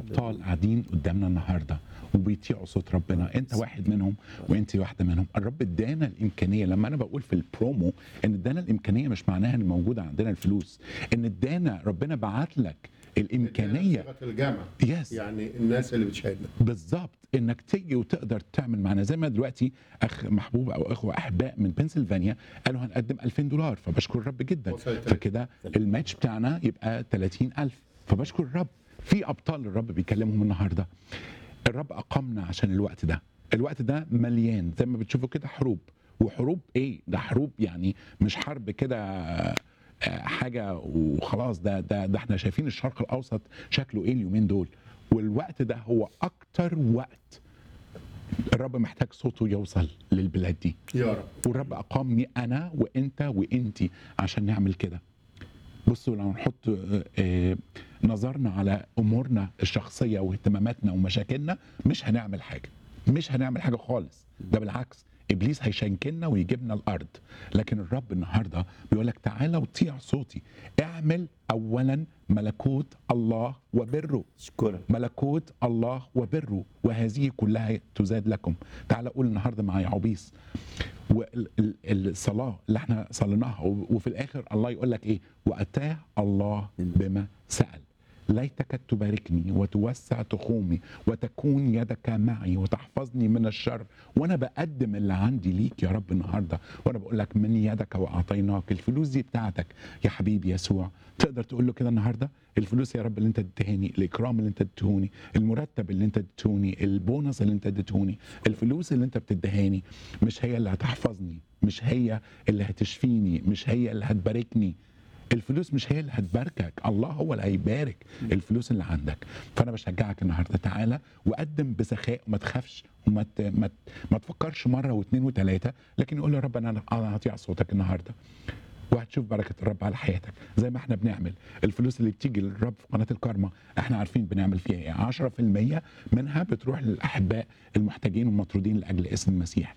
ابطال قاعدين قدامنا النهارده وبيطيعوا صوت ربنا انت واحد منهم وانت واحده منهم الرب ادانا الامكانيه لما انا بقول في البرومو ان ادانا الامكانيه مش معناها ان موجوده عندنا الفلوس ان ادانا ربنا بعت لك الامكانيه صيغه الجامعه يس يعني الناس اللي بتشاهدنا بالظبط انك تيجي وتقدر تعمل معنا زي ما دلوقتي اخ محبوب او اخوه احباء من بنسلفانيا قالوا هنقدم 2000 دولار فبشكر الرب جدا وصلت فكده الماتش بتاعنا يبقى 30000 فبشكر الرب في ابطال الرب بيكلمهم النهارده الرب اقامنا عشان الوقت ده الوقت ده مليان زي ما بتشوفوا كده حروب وحروب ايه ده حروب يعني مش حرب كده آه، حاجه وخلاص ده ده ده احنا شايفين الشرق الاوسط شكله ايه اليومين دول والوقت ده هو اكتر وقت الرب محتاج صوته يوصل للبلاد دي يا رب والرب اقامني انا وانت وانتي عشان نعمل كده بصوا لو نحط آه، آه، نظرنا على امورنا الشخصيه واهتماماتنا ومشاكلنا مش هنعمل حاجه مش هنعمل حاجه خالص ده بالعكس ابليس هيشنكلنا ويجيبنا الارض لكن الرب النهارده بيقول لك تعالى وطيع صوتي اعمل اولا ملكوت الله وبره اشكرك ملكوت الله وبره وهذه كلها تزاد لكم تعال قول النهارده مع يعوبيس والصلاه اللي احنا صليناها وفي الاخر الله يقول لك ايه واتاه الله بما سال ليتك تباركني وتوسع تخومي وتكون يدك معي وتحفظني من الشر وانا بقدم اللي عندي ليك يا رب النهارده وانا بقول لك من يدك واعطيناك الفلوس دي بتاعتك يا حبيبي يسوع تقدر تقول له كده النهارده الفلوس يا رب اللي انت اديتهاني الاكرام اللي انت اديتهوني المرتب اللي انت اديتهوني البونص اللي انت اديتهوني الفلوس اللي انت بتديهاني مش هي اللي هتحفظني مش هي اللي هتشفيني مش هي اللي هتباركني الفلوس مش هي اللي هتباركك الله هو اللي هيبارك الفلوس اللي عندك فانا بشجعك النهارده تعالى وقدم بسخاء وما تخافش وما ت... ما, ت... ما تفكرش مره واثنين وثلاثه لكن قول يا رب انا انا هطيع صوتك النهارده وهتشوف بركه الرب على حياتك زي ما احنا بنعمل الفلوس اللي بتيجي للرب في قناه الكارما احنا عارفين بنعمل فيها ايه 10% منها بتروح للاحباء المحتاجين والمطرودين لاجل اسم المسيح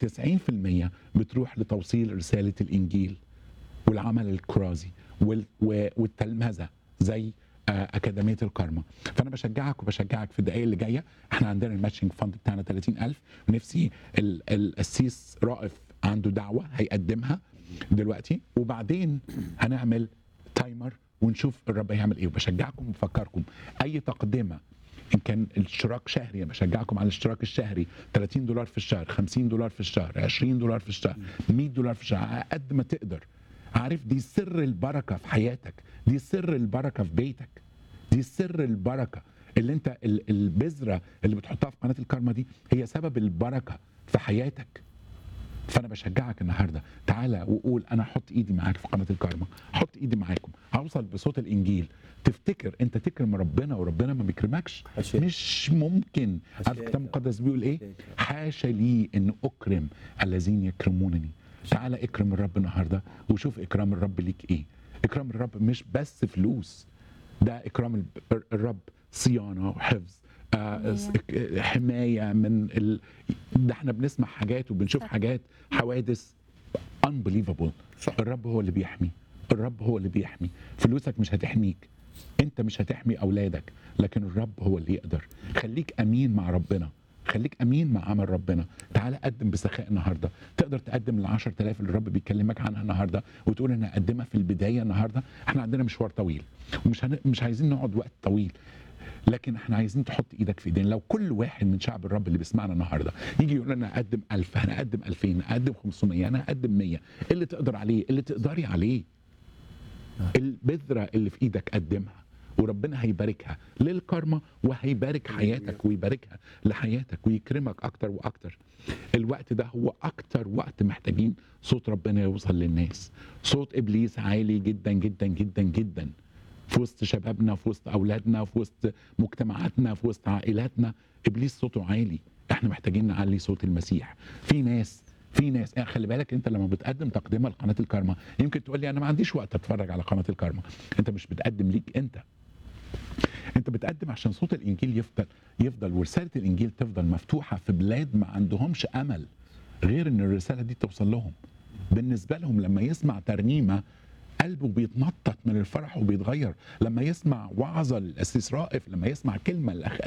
وال90% بتروح لتوصيل رساله الانجيل والعمل الكرازي وال- و- والتلمذه زي آه، اكاديميه الكارما فانا بشجعك وبشجعك في الدقائق اللي جايه احنا عندنا الماتشنج فند بتاعنا 30000 ونفسي ال- القسيس رائف عنده دعوه هيقدمها دلوقتي وبعدين هنعمل تايمر ونشوف الرب هيعمل ايه وبشجعكم وبفكركم اي تقدمه ان كان الاشتراك شهري أنا بشجعكم على الاشتراك الشهري 30 دولار في الشهر 50 دولار في الشهر 20 دولار في الشهر 100 دولار في الشهر على قد ما تقدر عارف دي سر البركه في حياتك دي سر البركه في بيتك دي سر البركه اللي انت ال- البذره اللي بتحطها في قناه الكارما دي هي سبب البركه في حياتك فانا بشجعك النهارده تعالى وقول انا هحط ايدي معاك في قناه الكارما حط ايدي معاكم هوصل بصوت الانجيل تفتكر انت تكرم ربنا وربنا ما بيكرمكش حاشا. مش ممكن عارف حاشاك. الكتاب المقدس بيقول ايه حاشاك. حاشا لي ان اكرم الذين يكرمونني تعالى اكرم الرب النهارده وشوف اكرام الرب ليك ايه اكرام الرب مش بس فلوس ده اكرام الب- الرب صيانه وحفظ آه، س- ك- حمايه من ال... ده احنا بنسمع حاجات وبنشوف حاجات حوادث unbelievable صح. الرب هو اللي بيحمي الرب هو اللي بيحمي فلوسك مش هتحميك انت مش هتحمي اولادك لكن الرب هو اللي يقدر خليك امين مع ربنا خليك امين مع عمل ربنا تعالى قدم بسخاء النهارده تقدر تقدم ال 10000 اللي الرب بيكلمك عنها النهارده وتقول انا اقدمها في البدايه النهارده احنا عندنا مشوار طويل ومش هن... مش عايزين نقعد وقت طويل لكن احنا عايزين تحط ايدك في ايدينا لو كل واحد من شعب الرب اللي بيسمعنا النهارده يجي يقول لنا اقدم 1000 انا اقدم 2000 اقدم 500 انا اقدم 100 اللي تقدر عليه اللي تقدري عليه البذره اللي في ايدك قدمها وربنا هيباركها للكرمة وهيبارك حياتك ويباركها لحياتك ويكرمك اكتر واكتر الوقت ده هو اكتر وقت محتاجين صوت ربنا يوصل للناس صوت ابليس عالي جدا جدا جدا جدا في وسط شبابنا في وسط اولادنا في وسط مجتمعاتنا في وسط عائلاتنا ابليس صوته عالي احنا محتاجين نعلي صوت المسيح في ناس في ناس يعني خلي بالك انت لما بتقدم تقدمه لقناه الكارما يمكن تقول لي انا ما عنديش وقت اتفرج على قناه الكارما انت مش بتقدم ليك انت انت بتقدم عشان صوت الانجيل يفضل يفضل ورساله الانجيل تفضل مفتوحه في بلاد ما عندهمش امل غير ان الرساله دي توصل لهم بالنسبه لهم لما يسمع ترنيمه قلبه بيتنطط من الفرح وبيتغير لما يسمع وعظه للاسيس رائف لما يسمع كلمه للاخ